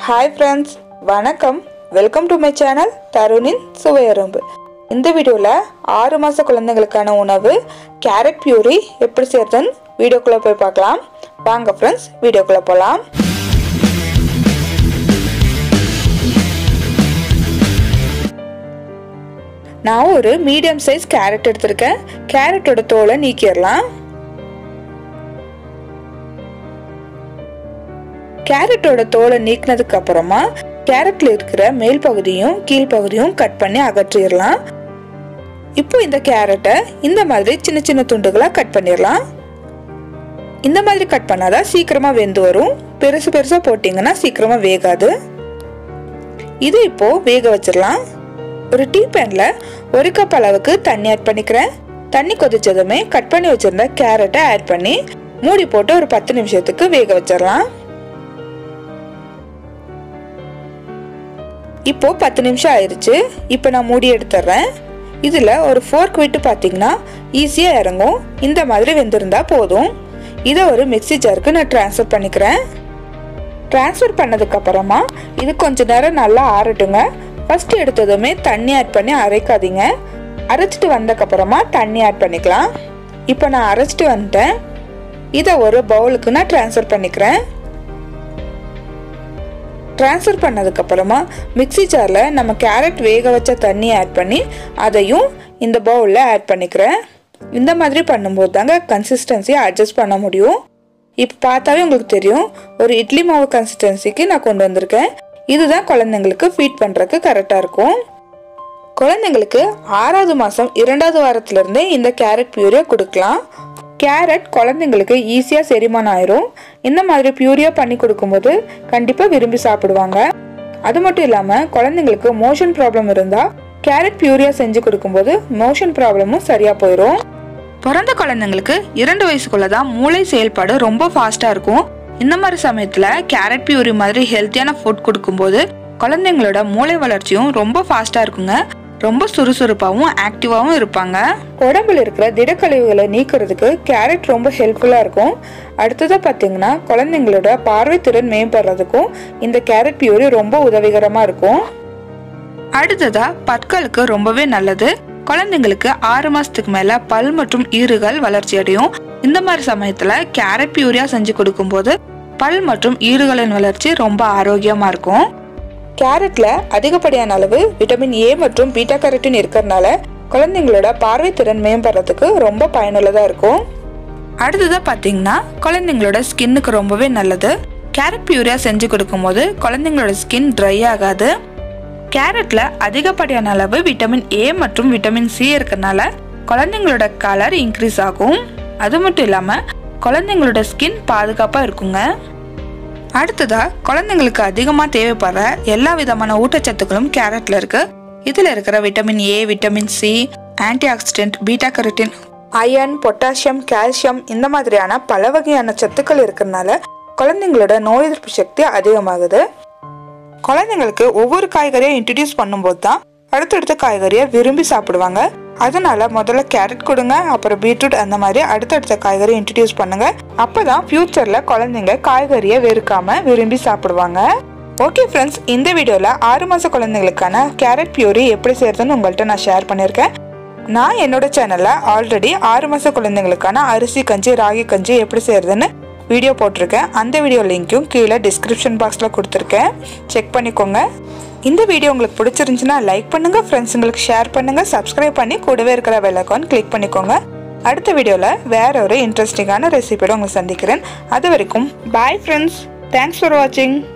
hi friends வணக்கம் welcome to my channel தருணின் சுவையரும்பு இந்த வீடியோவில் ஆறு மாத குழந்தைங்களுக்கான உணவு கேரட் பியூரி எப்படி செய்யறதுன்னு வீடியோக்குள்ளே போய் பார்க்கலாம் வாங்க ஃப்ரெண்ட்ஸ் வீடியோக்குள்ளே போகலாம் நான் ஒரு மீடியம் சைஸ் கேரட் எடுத்திருக்கேன் கேரட்டோட தோலை நீக்கிடலாம் கேரட்டோட தோலை நீக்கினதுக்கு அப்புறமா கேரட்ல இருக்கிற மேல் பகுதியும் கீழ் பகுதியும் கட் பண்ணி அகற்றிடலாம் இப்போ இந்த கேரட்டை இந்த மாதிரி சின்ன சின்ன துண்டுகளா கட் பண்ணிடலாம் இந்த மாதிரி கட் பண்ணாதான் சீக்கிரமா வெந்து வரும் பெருசு பெருசா போட்டிங்கன்னா சீக்கிரமா வேகாது இது இப்போ வேக வச்சிடலாம் ஒரு டீ பேன்ல ஒரு கப் அளவுக்கு தண்ணி ஆட் பண்ணிக்கிறேன் தண்ணி கொதிச்சதுமே கட் பண்ணி வச்சிருந்த கேரட்டை ஆட் பண்ணி மூடி போட்டு ஒரு பத்து நிமிஷத்துக்கு வேக வச்சிடலாம் இப்போ பத்து நிமிஷம் ஆயிடுச்சு இப்போ நான் மூடி எடுத்துட்றேன் இதில் ஒரு ஃபோர்க் விட்டு பார்த்தீங்கன்னா ஈஸியாக இறங்கும் இந்த மாதிரி வெந்திருந்தா போதும் இதை ஒரு மிக்சி ஜாருக்கு நான் ட்ரான்ஸ்ஃபர் பண்ணிக்கிறேன் ட்ரான்ஸ்ஃபர் பண்ணதுக்கப்புறமா இது கொஞ்ச நேரம் நல்லா ஆறட்டுங்க ஃபஸ்ட்டு எடுத்ததுமே தண்ணி ஆட் பண்ணி அரைக்காதீங்க அரைச்சிட்டு வந்தக்கப்புறமா தண்ணி ஆட் பண்ணிக்கலாம் இப்போ நான் அரைச்சிட்டு வந்துட்டேன் இதை ஒரு பவுலுக்கு நான் ட்ரான்ஸ்ஃபர் பண்ணிக்கிறேன் ட்ரான்ஸ்ஃபர் பண்ணதுக்கப்புறமா மிக்சி ஜாரில் நம்ம கேரட் வேக வச்ச தண்ணி ஆட் பண்ணி அதையும் இந்த பவுலில் ஆட் பண்ணிக்கிறேன் இந்த மாதிரி பண்ணும்போது தாங்க கன்சிஸ்டன்சியை அட்ஜஸ்ட் பண்ண முடியும் இப்போ பார்த்தாவே உங்களுக்கு தெரியும் ஒரு இட்லி மாவு கன்சிஸ்டன்சிக்கு நான் கொண்டு வந்திருக்கேன் இதுதான் குழந்தைங்களுக்கு ஃபீட் பண்ணுறதுக்கு கரெக்டாக இருக்கும் குழந்தைங்களுக்கு ஆறாவது மாதம் இரண்டாவது வாரத்திலிருந்தே இந்த கேரட் பியூரியை கொடுக்கலாம் கேரட் குழந்தைங்களுக்கு ஈஸியாக செரிமானம் ஆயிரும் இந்த மாதிரி பியூரியாக பண்ணி கொடுக்கும்போது கண்டிப்பாக விரும்பி சாப்பிடுவாங்க அது மட்டும் இல்லாமல் குழந்தைங்களுக்கு மோஷன் ப்ராப்ளம் இருந்தால் கேரட் பியூரியாக செஞ்சு கொடுக்கும்போது மோஷன் ப்ராப்ளமும் சரியாக போயிடும் பிறந்த குழந்தைங்களுக்கு இரண்டு வயசுக்குள்ள தான் மூளை செயல்பாடு ரொம்ப ஃபாஸ்ட்டாக இருக்கும் இந்த மாதிரி சமயத்தில் கேரட் பியூரி மாதிரி ஹெல்த்தியான ஃபுட் கொடுக்கும்போது குழந்தைங்களோட மூளை வளர்ச்சியும் ரொம்ப ஃபாஸ்ட்டாக இருக்குங்க ரொம்ப சுறுசுறுப்பாகவும் ஆக்டிவாகவும் இருப்பாங்க உடம்புல இருக்கிற திடக்கழிவுகளை நீக்கிறதுக்கு கேரட் ரொம்ப ஹெல்ப்ஃபுல்லாக இருக்கும் அடுத்ததாக பார்த்தீங்கன்னா குழந்தைங்களோட பார்வை திறன் மேம்படுறதுக்கும் இந்த கேரட் பியூரி ரொம்ப உதவிகரமாக இருக்கும் அடுத்ததா பற்களுக்கு ரொம்பவே நல்லது குழந்தைங்களுக்கு ஆறு மாசத்துக்கு மேல பல் மற்றும் ஈறுகள் வளர்ச்சி அடையும் இந்த மாதிரி சமயத்துல கேரட் பியூரியா செஞ்சு கொடுக்கும்போது பல் மற்றும் ஈறுகளின் வளர்ச்சி ரொம்ப ஆரோக்கியமா இருக்கும் கேரட்ல அதிகப்படியான அளவு விட்டமின் ஏ மற்றும் பீட்டா கேரட்டின் இருக்கிறதுனால குழந்தைங்களோட பார்வை திறன் மேம்படுறதுக்கு ரொம்ப பயனுள்ளதா இருக்கும் அடுத்ததா பாத்தீங்கன்னா குழந்தைங்களோட ஸ்கின்னுக்கு ரொம்பவே நல்லது கேரட் பியூரியா செஞ்சு கொடுக்கும்போது குழந்தைங்களோட ஸ்கின் ட்ரை ஆகாது கேரட்ல அதிகப்படியான அளவு விட்டமின் ஏ மற்றும் விட்டமின் சி இருக்கிறதுனால குழந்தைங்களோட கலர் இன்க்ரீஸ் ஆகும் அது மட்டும் இல்லாம குழந்தைங்களோட ஸ்கின் பாதுகாப்பா இருக்குங்க அடுத்ததா குழந்தைங்களுக்கு அதிகமாக தேவைப்படுற எல்லா விதமான ஊட்டச்சத்துக்களும் கேரட்ல இருக்கு இதுல இருக்கிற vitamin A vitamin C antioxidant beta carotene iron potassium calcium இந்த மாதிரியான பல வகையான சத்துக்கள் இருக்கிறதுனால குழந்தைங்களோட நோய் எதிர்ப்பு சக்தி அதிகமாகுது குழந்தைங்களுக்கு ஒவ்வொரு காய்கறியை இன்ட்ரடியூஸ் பண்ணும்போது தான் அடுத்தடுத்த காய்கறியை விரும்பி சாப்பிடுவாங்க அதனால முதல்ல கேரட் கொடுங்க அப்புறம் பீட்ரூட் அந்த மாதிரி அடுத்தடுத்த காய்கறி இன்ட்ரடியூஸ் பண்ணுங்க அப்பதான் ஃபியூச்சர்ல குழந்தைங்க காய்கறியை வெறுக்காம விரும்பி சாப்பிடுவாங்க ஓகே ஃப்ரெண்ட்ஸ் இந்த வீடியோவில் ஆறு மாத குழந்தைங்களுக்கான கேரட் பியூரி எப்படி செய்யறதுன்னு உங்கள்கிட்ட நான் ஷேர் பண்ணியிருக்கேன் நான் என்னோட சேனலில் ஆல்ரெடி ஆறு மாத குழந்தைங்களுக்கான அரிசி கஞ்சி ராகி கஞ்சி எப்படி செய்யறதுன்னு வீடியோ போட்டிருக்கேன் அந்த வீடியோ லிங்க்கும் கீழே டிஸ்கிரிப்ஷன் பாக்ஸில் கொடுத்துருக்கேன் செக் பண்ணிக்கோங்க இந்த வீடியோ உங்களுக்கு பிடிச்சிருந்துச்சுன்னா லைக் பண்ணுங்க ஃப்ரெண்ட்ஸுங்களுக்கு ஷேர் பண்ணுங்க சப்ஸ்கிரைப் பண்ணி கூடவே இருக்கிற பெல் ஐக்கான் கிளிக் பண்ணிக்கோங்க அடுத்த வீடியோவில் வேற ஒரு இன்ட்ரெஸ்டிங்கான ரெசிபியோட உங்களை சந்திக்கிறேன் அது வரைக்கும் பாய் ஃப்ரெண்ட்ஸ் தேங்க்ஸ் ஃபார் வாட்சிங்